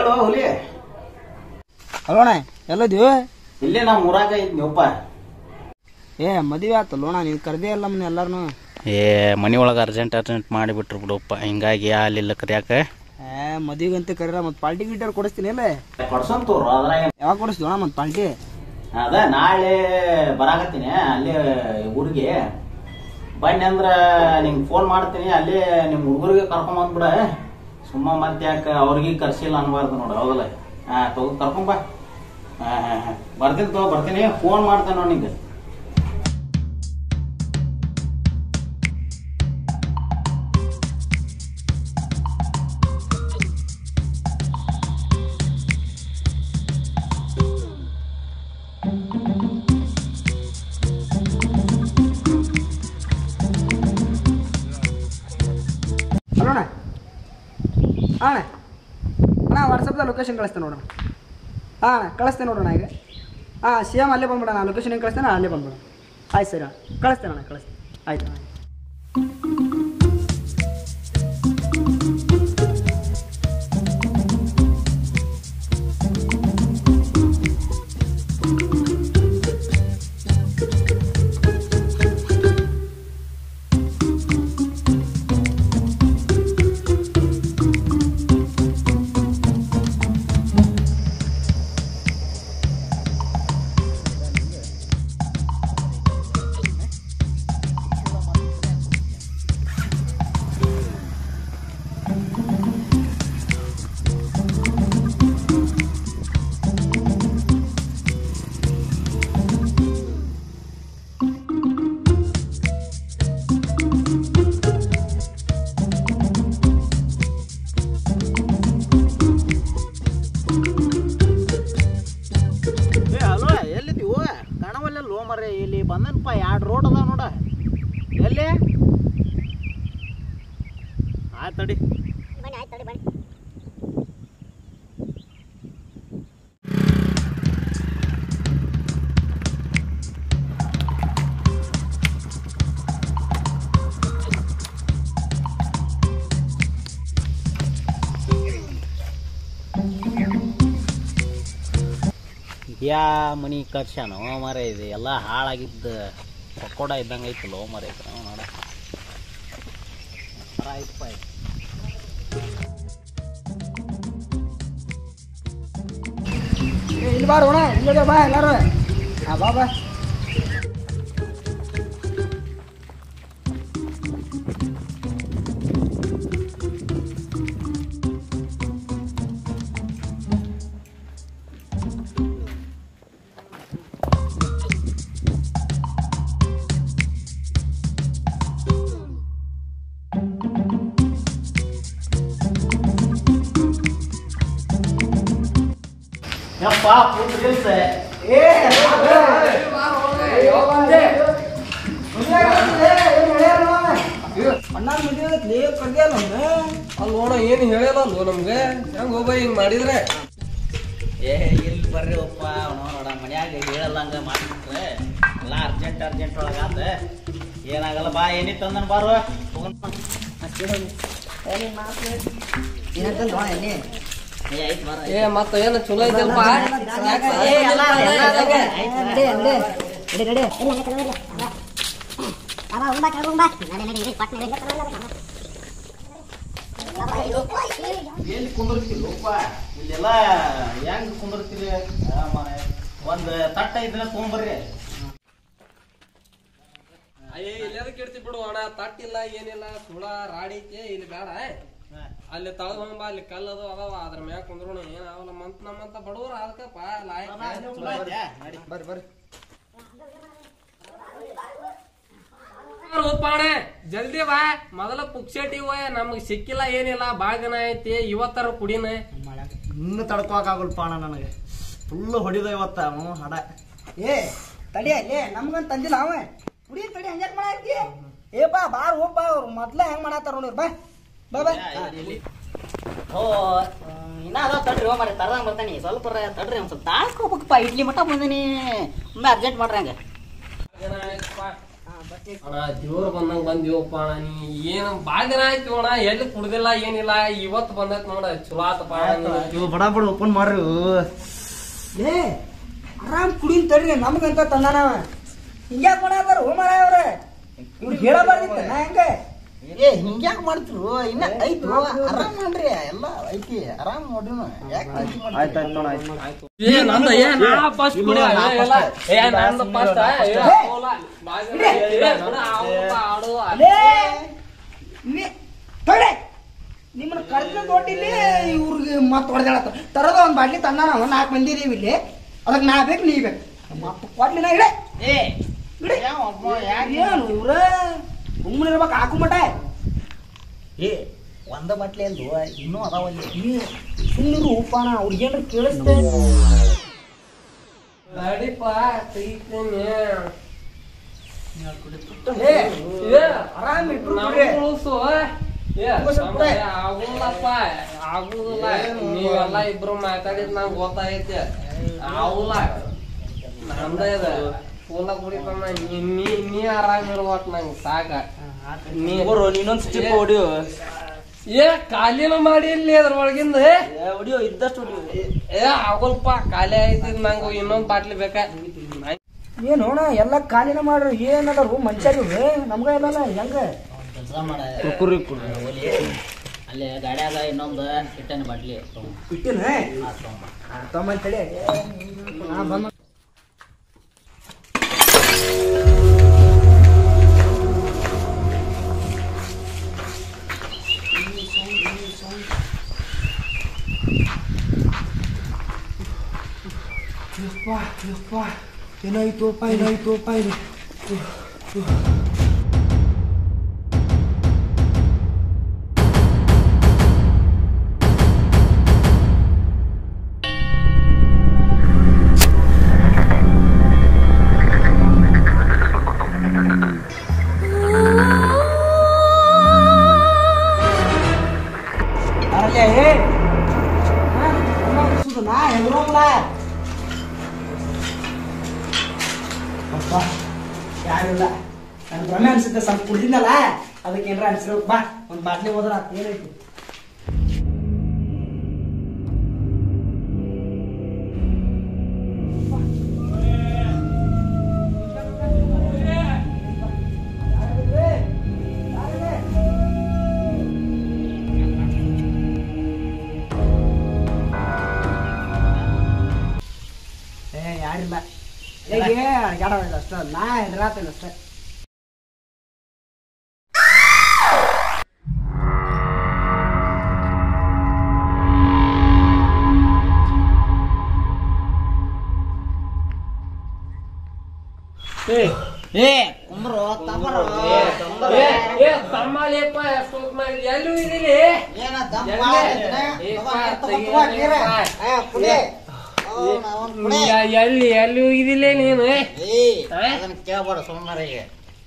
ಹೇಳು ಹುಲಿ ಅಲ್ಲೋಣ ಎಲ್ಲದೀವಿ ಇಲ್ಲೇ ನಾವು ಊರಾಗ ಇದ್ನಿವಪ್ಪ ಏ ಮದುವೆ ಆತಲ್ಲೋಣ ನೀವು ಕರೆದೇ ಇಲ್ಲ ಮನೆ ಎಲ್ಲಾರನು ಏ ಮನೆ ಒಳಗೆ ಅರ್ಜೆಂಟ್ ಅರ್ಜೆಂಟ್ ಮಾಡಿಬಿಟ್ರು ಬಿಡಪ್ಪ ಹಿಂಗಾಗಿ ಅಲ್ಲಿಲ್ಲ ಕರಿಯಾಕ ಏ ಮದುವೆಗಂತ ಕರೀರ ಮತ್ತೆ ಪಾರ್ಟಿ ಗೀಟರ್ ಕೊಡಿಸ್ತೀನಿ ಇಲ್ಲ ಕೊಡ್ಸಂತವ್ರು ಅದ್ರಾಗ ಯಾವಾಗ ಕೊಡಿಸ್ತೀವಿ ಅಣ್ಣ ಮತ್ತೆ ಪಾರ್ಟಿ ಅದ ನಾಳೆ ಬರಾಕತ್ತೀನಿ ಅಲ್ಲಿ ಊರಿಗೆ ಬನ್ನಿ ಅಂದ್ರ ನಿಂಗೆ ಫೋನ್ ಮಾಡ್ತೀನಿ ಅಲ್ಲಿ ನಿಮ್ಮ ಹುಡುಗರಿಗೆ ಕರ್ಕೊಂಡ್ ಬಂದ್ಬಿಡ ಸುಮ್ಮ ಮತ್ತೆ ಯಾಕೆ ಅವ್ರಿಗೆ ಕರ್ಸಿಲ್ಲ ಅನ್ಬಾರ್ದು ನೋಡು ಹೌದಲ್ಲ ಹಾ ತಗೋ ಕರ್ಕೊಂಡ್ ಬಾ ಹಾ ಹಾ ಹಾ ಬರ್ತೀನಿ ತಗೋ ಬರ್ತೀನಿ ಫೋನ್ ಮಾಡ್ತೇನೆ ನೋಡಿ ನಿಂಗೆ ಅಲ್ಲೋಣ ಅಣ್ಣ ಅಣ್ಣ ವಾಟ್ಸಪ್ದಾಗ ಲೊಕೇಶನ್ ಕಳಿಸ್ತೇನೆ ನೋಡೋಣ ಹಾಂ ಅಣ್ಣ ಕಳಿಸ್ತೇನೆ ನೋಡೋಣ ಈಗ ಹಾಂ ಸೇಮ್ ಅಲ್ಲೇ ಬಂದ್ಬಿಡೋಣ ಲೊಕೇಶನ್ ಹೆಂಗೆ ಕಳಿಸ್ತೇನೆ ಅಲ್ಲೇ ಬಂದ್ಬಿಡೋಣ ಆಯ್ತು ಸರಿ ಅಣ್ಣ ಕಳಿಸ್ತೇನೆ ಅಣ್ಣ ಕಳಿಸ್ತೇನೆ ಆಯ್ತು ಅಣ್ಣ ಏ ಅಲ್ವ ಎಲ್ಲಿದ್ದೀವು ಕಾಣವಲ್ಲ ಲೋ ಮರೆ ಇಲ್ಲಿ ಬಂದನಪ್ಪ ಎರಡು ರೋಡ್ ಅದಾವ ನೋಡ ಎಲ್ಲಿ ಆಯ್ತು ತಡಿ ಯಾ ಮನಿ ಕಟ್ಸ್ಯಾನೋ ಮರ ಇದು ಎಲ್ಲ ಹಾಳಾಗಿದ್ದ ಪಕೋಡ ಇದ್ದಂಗೆ ಐತಲ್ಲೋ ಮರ ಇದು ನೋಡ ಆಯ್ತಪ್ಪ ಇದು. ಏ ಇಲ್ಲಿ ಬಾರ ಅಣ್ಣ ಇಲ್ಲದೆ ಬಾ ಎಲ್ಲಾರು ಹಾಂ ಬಾ ಬಾ ಯಪ್ಪ ಫುಲ್ ರೀಲ್ಸ್ ಅಣ್ಣ ಮದುವೆ ಕರ್ದೇ ಅಲ್ಲ ಅಲ್ಲಿ ನೋಡ ಏನು ಹೇಳಿಲ್ಲ ಅಲ್ವೋ ನಮ್ಗೆ ಹೆಂಗ್ ಹೋಗ ಹಿಂಗ್ ಮಾಡಿದ್ರೆ ಏ ಇಲ್ಲಿ ಬರ್ರಿ ಒಪ್ಪ ನೋಡ ಮನ್ಯಾಗ ಹೇಳಲ್ಲಂಗ ಮಾಡ್ಬಿಟ್ರೆ ಎಲ್ಲ ಅರ್ಜೆಂಟ್ ಅರ್ಜೆಂಟ್ ಒಳಗಾದ ಏನಾಗಲ್ಲ ಬಾ ಏನಿತ್ತು ಅಂದನ್ ಬಾರು ಏನಂತಂದ್ ಅಣ್ಣ ಎಲ್ಲಿ ಏ ಆಯ್ತು ಬಾರ ಏ ಮತ್ತ ಏನು ಚಲೋ ಐತಲ್ಪ ಏ ಎಲ್ಲ ನಡೆ ನಡೆ ನಡೆ ನಡೆ ಅವ ಉಂಬ ಕರ್ದು ಉಂಬ ನಡೆ ನಡೆ ನಡೆ ಪಟ್ ನಡೆ ಎಲ್ಲಿ ಕುಂದಿರ್ತಿಲ್ಲಪ್ಪ ಇಲ್ಲೆಲ್ಲ ಹೆಂಗ್ ಕುಂದಿರ್ತೀರಿ ಆ ಮಾರ್ರೆ. ಒಂದ್ ತಟ್ಟ ಇದ್ರೆ ತೊಗೊಂಬರ್ರಿ ಅಯ್ಯ ಇಲ್ಲೆಲ್ಲ ಕೇಳ್ತಿ ಬಿಡು ಅಣ್ಣ ತಟ್ಟಿಲ್ಲ ಏನಿಲ್ಲ ಸುಳ ರಾಡಿಕೆ ಇಲ್ಲಿ ಬೇಡ ಅಲ್ಲಿ ತಳಗ್ ಹೋಗ್ಬಾ ಅಲ್ಲಿ ಕಲ್ಲದು ಅದಾವ ಅದ್ರ ಮ್ಯಾಗ ಕುಂದ್ರೋಣ ಏನಾವಲ್ಲ ಮಂತ್ ನಮ್ಮಂತ ಬಡವ್ರ ಅದಕ್ಕಪ್ಪ ಲಾಯಕ್ ಬರ್ರಿ ಬರ್ರಿ ಉತ್ಪಾಣೆ ಜಲ್ದಿ ಬಾ ಮೊದಲ ಪುಕ್ಷಟಿ ಹೋಯ್ ನಮ್ಗ್ ಸಿಕ್ಕಿಲ್ಲ ಏನಿಲ್ಲ ಬಾಗನ ಐತಿ ಇವತ್ತರ ಕುಡಿನ ಇನ್ನು ತಡ್ಕೋಕಾಗಲ್ಪ ಅಣ್ಣ ನನಗೆ ಫುಲ್ ಹೊಡಿದ ಇವತ್ತ ಅವನು ಹಡ ಏ ತಡಿ ಅಲ್ಲಿ ನಮ್ಗಂತ ತಂದಿಲ್ಲ ಅವ ಕುಡಿ ತಡಿ ಹಂಗ್ಯಾಕ್ ಮಾಡಾಕಿ ಏ ಬಾ ಬಾರ್ ಹೋಗ್ ಬಾ ಅವ್ರು ಮೊದ್ಲ ಹೆಂಗ್ ಮಾಡತ್ತಾರ ನೋಡಿ ಬಾ ಬಾ ಬಾ ಓ ಇನ್ನ ಅದಾವ ತಡ್ರಿ ಹೋ ಮಾರಿ ತರದಂಗ್ ಬರ್ತಾನೆ ಸ್ವಲ್ಪ ತಡ್ರಿ ಒಂದ್ ಸ್ವಲ್ಪ ತಾಳ್ಸ್ಕೋಬೇಕಪ್ಪ ಇಡ್ಲಿ ಮಟ್ಟ ಬಂದಿನಿ ಒಮ್ಮೆ ಅರ್ಜೆಂಟ್ ಮಾಡ್ರಿ ಹಂಗ ಅಣ್ಣ ದೇವ್ರ ಬಂದಂಗ ಬಂದಿವಪ್ಪ ಅಣ್ಣ ನೀ ಏನ್ ಬಾಳ ದಿನ ಆಯ್ತು ಅಣ್ಣ ಎಲ್ಲಿ ಕುಡ್ದಿಲ್ಲ ಏನಿಲ್ಲ ಇವತ್ತು ಬಂದೈತ್ ನೋಡ ಚಲೋ ಆತಪ್ಪ ಅಣ್ಣ ಇವ್ ಬಡ ಬಡ ಓಪನ್ ಮಾಡ್ರಿ ಏ ಆರಾಮ್ ಕುಡಿನ್ ತಡ್ರಿ ನಮ್ಗಂತ ತಂದಾನವ ಹಿಂಗ್ಯಾಕ್ ಮಾಡಾತಾರ ಹೋ ಮಾರ ಅವ್ರ ಇವ್ರಿಗೆ ಹೇಳಬಾರ್ದಿತ್ತ ನಾ ಹೆಂಗ ಏ ಹಿಂಗ್ಯಾಕ್ ಮಾಡ್ತಿರು ಇನ್ನ ಐತು ಆರಾಮ್ ಮಾಡ್ರಿ ಎಲ್ಲ ಐತಿ ಆರಾಮ್ ನೋಡ್ರಿ ಆಯ್ತಾಯ್ತು ಏ ನಂದ ಏ ನಾ ಫಸ್ಟ್ ಕುಡಿ ಏ ಇಲ್ಲ ಏ ನಂದ ಫಸ್ಟ್ ಏ ಹೋಲ ಬಾಳ ದಿನ ಏ ನೋಡ ಆಡುವ ಆಡುವ ಅಲೇ ನೀ ತೊಳೆ ನಿಮ್ಮನ್ನ ಕರೆದ ದೊಡ್ಡಿಲ್ಲಿ ಇವ್ರಿಗೆ ಮತ್ತೆ ಹೊಡೆದಾಳತ್ತ ತರದ ಒಂದ್ ಬಾಟ್ಲಿ ತಂದಾನವ ನಾಲ್ಕು ಮಂದಿ ಇದೀವಿ ಇಲ್ಲಿ ಅದಕ್ಕೆ ನಾ ಬೇಕು ನೀ ಬೇಕು ಮತ್ತೆ ಕೊಡ್ಲಿ ನಾ ಇಡೆ ಏ ಇಡೆ ಏನು ಇವ್ರ ಸುಮ್ಮನೆ ಇರ್ಬೇಕು ಹಾಕು ಮಟ ಏ ಒಂದ ಬಾಟ್ಲಿ ಅಲ್ದು ಇನ್ನೂ ಅದಾವಲ್ಲಿ ಸುಮ್ಮನೆ ಉಪ್ಪಾಣ ಅವ್ರಿಗೇನ್ರ ಕೇಳಿಸ್ತೆ ನಡಿಪ ತೆಗಿತೇನೆ ಏ, ಏ, ಆರಾಮ್ ಇಟ್ರು ಬಿಡ್ರಿ. ಆಗುಲ್ಲಪ್ಪ ಆಗುದಿಲ್ಲ ನೀವೆಲ್ಲ ಇಬ್ರು ಮಾತಾಡಿದ್ ನಂಗೆ ಗೊತ್ತಾಗೈತಿ ಆಗುಲ್ಲ ನಂದ ಇದೆ ಪೂಲ ಕುಡಿತಮ್ಮ ನೀ ನೀ ನೀ ಆರಾಮ್ ಇರ್ಬೇಕು ನಂಗೆ ಸಾಕ ನೀ ನೀನೊಂದ್ ಸ್ಟಿಪ್ ಹೊಡಿಯೋ ಏ ಖಾಲಿನ ಮಾಡಿ ಇಲ್ಲಿ ಅದ್ರೊಳಗಿಂದ ಹೊಡಿಯೋ ಇದ್ದಷ್ಟು ಹೊಡಿಯೋ ಏ ಆಗೋಲ್ಪ ಖಾಲಿ ಐತಿ ನಂಗೆ ಇನ್ನೊಂದ್ ಬಾಟ್ಲಿ ಬೇಕಾ ಏನು ಅಣ್ಣ ಎಲ್ಲ ಕಾಲಿನ ಮಾಡ್ರಿ ಏನದಾರು ಮನುಷ್ಯರು ನಮ್ಗ ಇಲ್ಲಲ್ಲ ಹೆಂಗ ಕೆಲಸ ಮಾಡ ಅಲ್ಲಿ ಗಾಡ್ಯಾಗ ಇನ್ನೊಂದು ಇಟ್ಟನ ಬಾಟ್ಲಿ ಇಟ್ಟಿನ ತಮ್ಮಂತೇಳಿ ನಾ ಬಂದ ಏನಾಯ್ತೋಪ್ಪ ಏನಾಯ್ತೋಪ್ಪ ಇದು ಅರಲೆ ಹೇ ನಾ ಹೆದರೋಂಗ್ಲ ಅಪ್ಪ ಯಾರಿಲ್ಲ ನನ್ನ ಭ್ರಮೆ ಅನ್ಸುತ್ತೆ ಸ್ವಲ್ಪ ಕುಡ್ದಿದ್ದಲ್ಲ ಅದಕ್ಕೆ ಏನ್ರ ಅನ್ಸಿರೋ ಬಾ ಒಂದು ಬಾಟ್ಲಿ ಹೋದ್ರ ಏನೈತಿ ಏ ಯಾರಿಲ್ಲ ಹೇಗೆ ಅಡ್ಗಾಡೋದಿಲ್ಲ ಅಷ್ಟೇ ನಾ ಹೆದರಾತೇನೆ ಅಷ್ಟೇ ಏ ಕುಂಬ್ರು ತಮ್ಮರು ಏ ಏ ತಮ್ಮಲೇಪ ಎಷ್ಟೊತ್ ಮಾಡಿ ಎಲ್ಲೂ ಇದಿಲಿ ಏನ ದಮ್ ಎಲ್ಲಿ? ಭಾಳ ಐತ್ರೆ? ಏ, ತಗೋ, ಪಾ, ತಗೋ, ತೆಗಿ, ತಗೋ, ನೀರ. ಏ, ಏ, ಕುಡಿ. ಓ, ನಾ ಒಂದ್ ಕುಡಿ. ಎಲ್ಲಿ ಎಲ್ಲಿ ಹೋಗಿದಿಲ್ಲ ನೀನು ಏ, ಆ? ಅದನ್ನ ಕೇಳ್ಬೇಡ ಸುಮ್ಮನೆಗೆ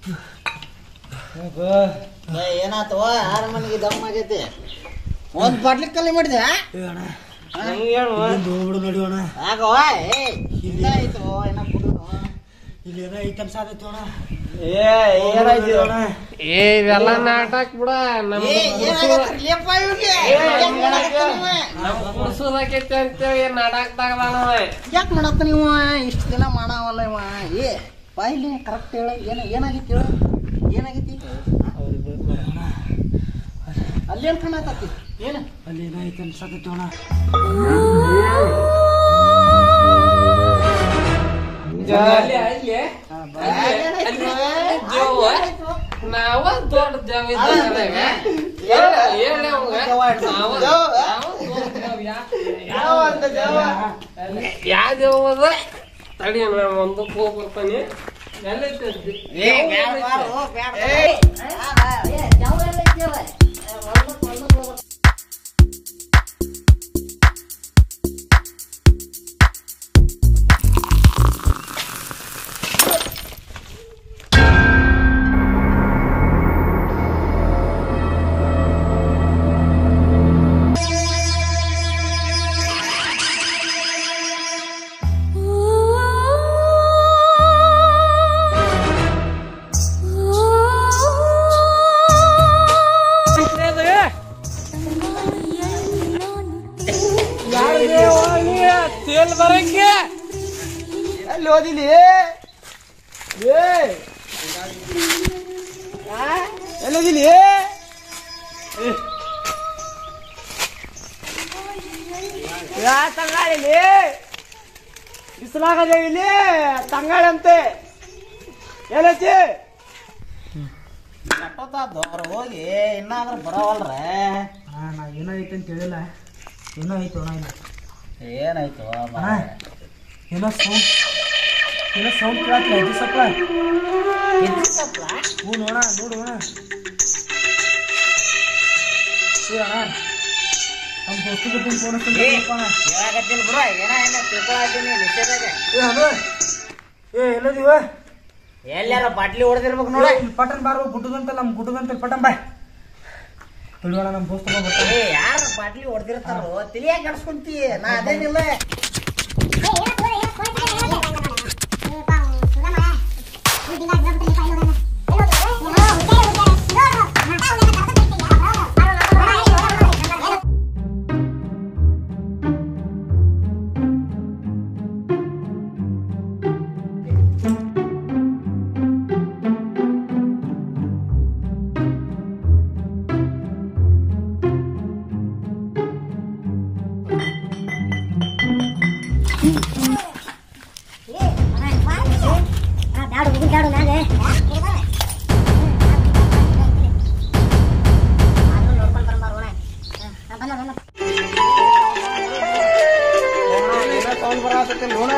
ಏನಾತು ಆರ ಮನೆಗೆ ದಮ್ ಆಗೈತಿ ಒಂದ್ ಬಾಟ್ಲಿ ಕಲಿ ಮಾಡಿದೆ ಹೋಗ್ಬಿಡು ನಡಿಯೋಣ ಆಗವ ಏ ಇದಾಯ್ತು ಏನ ಕುಡಿದು ಇಲ್ಲಿ ಏನೋ ಐಟಮ್ ಸಾಧೈತಿ ಅಣ್ಣ ಏ ಏನಾಯ್ತು ಅಣ್ಣ ಏ ಇವೆಲ್ಲ ನಾಟಕ ಬಿಡ ನಮ್ ಏ ಏನಾಗತ್ರಿ ಲೇಪ ಇವ್ರಿಗೆ ಯಾಕ್ ಮಾಡಕತ್ತೀರಿ ನೀವು? ನಮ್ ಕುಡ್ಸೋದಕ್ಕೈತಿ ಅಂತೇಳಿ ನಾಟಕದಾಗ ಯಾಕ್ ಮಾಡತ್ತ ನೀವು ಇಷ್ಟು ದಿನ ಮಾಡಾವಲ್ಲ ಇವ ಏ ಬಾಯಿಲಿ ಕರೆಕ್ಟ್ ಹೇಳ ಏನ ಏನಾಗಿತ್ತು ಹೇಳು ಏನಾಗೈತಿ ಅಲ್ಲೇನ್ ಕಾಣತತಿ ಏನು ಅಲ್ಲಿ ಏನೋ ಐಟಮ್ ಸಾಧೈತಿ ಅಣ್ಣ ಅಲ್ಲಿ ಅಲ್ಲಿ ಜವ ನಾವ ದೊಡ್ಡ ಜವ ಇದ್ದಾಗ ಹೇಳ ನಾವ ಯಾವ ದೇವ ಅದ ತಡಿ ನಾ ಒಂದಕ್ಕೆ ಹೋಗಿ ಬರ್ತಾನೆ ಎಲ್ಲೈತೆ Oh ತೇಲ್ ಬರಂಗೆ ಎಲ್ಲಿ ಓದಿಲಿ ಏ ಎಲ್ಲದಿಲಿ ಯಾ ತಂಗಾಳಿಲಿ ಬಿಸಿಲಾಗದೆ ಇಲ್ಲಿ ತಂಗಾಳಿ ಅಂತೆ ಏನೈತಿ ಎಷ್ಟೊತ್ತಾದ್ದು ಅವ್ರು ಹೋಗಿ ಇನ್ನಾದ್ರೂ ಬರವಲ್ರೆ ನಾ ಏನೋ ಐತೆ ಅಂತ ಹೇಳಿಲ್ಲ ಏನೋ ಐತೆ ಅಣ್ಣ ಇಲ್ಲ ಏನಾಯ್ತು ಅಣ್ಣ ಏನೋ ಸೌಂಡ್ ಏನೋ ಸೌಂಡ್ ಕೇಳತ್ತಿಲ್ಲ ಇದು ಸ್ವಲ್ಪ ಹ್ಞೂ ನೋಡ ನೋಡು ಅಣ್ಣ ಏ ಅಣ್ಣ ನಮ್ಮ ದೋಸ್ತಿಗೆ ಫೋನ್ ಹಚ್ಚಿಲ್ಲ ಹೇಳಕತ್ತಿಲ್ಲ ಬ್ರೋ ಏನ ಏನ ತಿಳ್ಕೊಳತ್ತೀನಿ ನಿಶ್ಚಯದಾಗ ಏ ಹಲೋ ಏ ಎಲ್ಲದೀವ ಎಲ್ಲಾರ ಬಾಟ್ಲಿ ಹೊಡೆದಿರ್ಬೇಕು ನೋಡ ಪಟನ್ ಬಾರು ಗುಡ್ಡದಂತ ನಮ್ಮ ಗುಡ್ಡದಂತ ಪಟನ್ ಬಾಯ್ ಹಿಡಿಯೋಣ ನಮ್ಮ ದೋಸ್ತ ಬರ್ತಾನೆ ಏ ಯಾರ ಬಾಟ್ಲಿ ಹೊಡೆದಿರ್ತಾರೋ ತಿಳಿಯಾಕ ಕೆಡ್ಸ್ಕೊಂತಿ ನಾ ಅದೇನಿಲ್ಲ ಸೌಂಡ್ ಬರತ್ತೆ ನೋಡ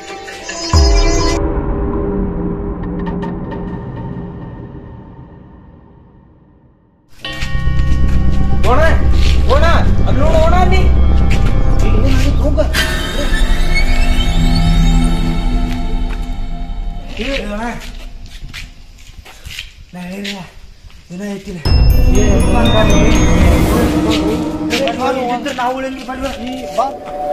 ನೋಡ ನೋಡ ಅಲ್ಲಿ ನೋಡ ನೋಡ ಅಲ್ಲಿ ಏನೋ ಐತಿಲ್ಲ ನಾವು ಉಳಿಲಿ ಬಾ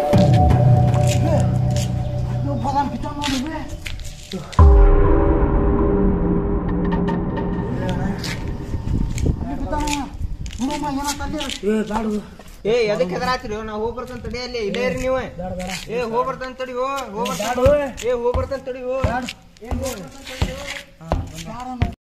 ಏ ಎದಕ್ಕೆ ಹೆದರಾತಿರಿ ನಾವು ಹೋಗಿ ಬರ್ತಾನ ತಡಿ ಅಲ್ಲಿ ಇಲ್ಲೇ ಇರಿ ನೀವು ಏ ಹೋಗಿ ಬರ್ತಾನ ತಡಿ ಹೋ ಹೋಗಿ ಬರ್ತಾನ ಏ ಹೋಗಿ ಬರ್ತಾನ ತಡಿ ಹೋ